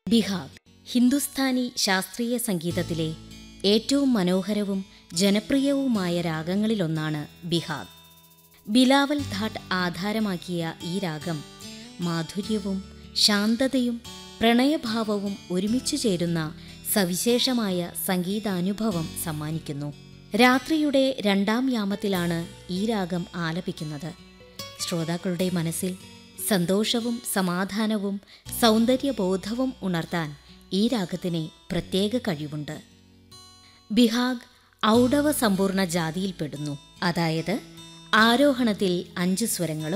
ബിഹാഗ് ഹിന്ദുസ്ഥാനി ശാസ്ത്രീയ സംഗീതത്തിലെ ഏറ്റവും മനോഹരവും ജനപ്രിയവുമായ രാഗങ്ങളിലൊന്നാണ് ബിഹാഗ് ബിലാവൽ ധാട്ട് ആധാരമാക്കിയ ഈ രാഗം മാധുര്യവും ശാന്തതയും പ്രണയഭാവവും ഒരുമിച്ചു ചേരുന്ന സവിശേഷമായ സംഗീതാനുഭവം സമ്മാനിക്കുന്നു രാത്രിയുടെ രണ്ടാം യാമത്തിലാണ് ഈ രാഗം ആലപിക്കുന്നത് ശ്രോതാക്കളുടെ മനസ്സിൽ സന്തോഷവും സമാധാനവും സൗന്ദര്യബോധവും ഉണർത്താൻ ഈ രാഗത്തിന് പ്രത്യേക കഴിവുണ്ട് ബിഹാഗ് ഔഡവ സമ്പൂർണ്ണ ജാതിയിൽപ്പെടുന്നു അതായത് ആരോഹണത്തിൽ അഞ്ച് സ്വരങ്ങളും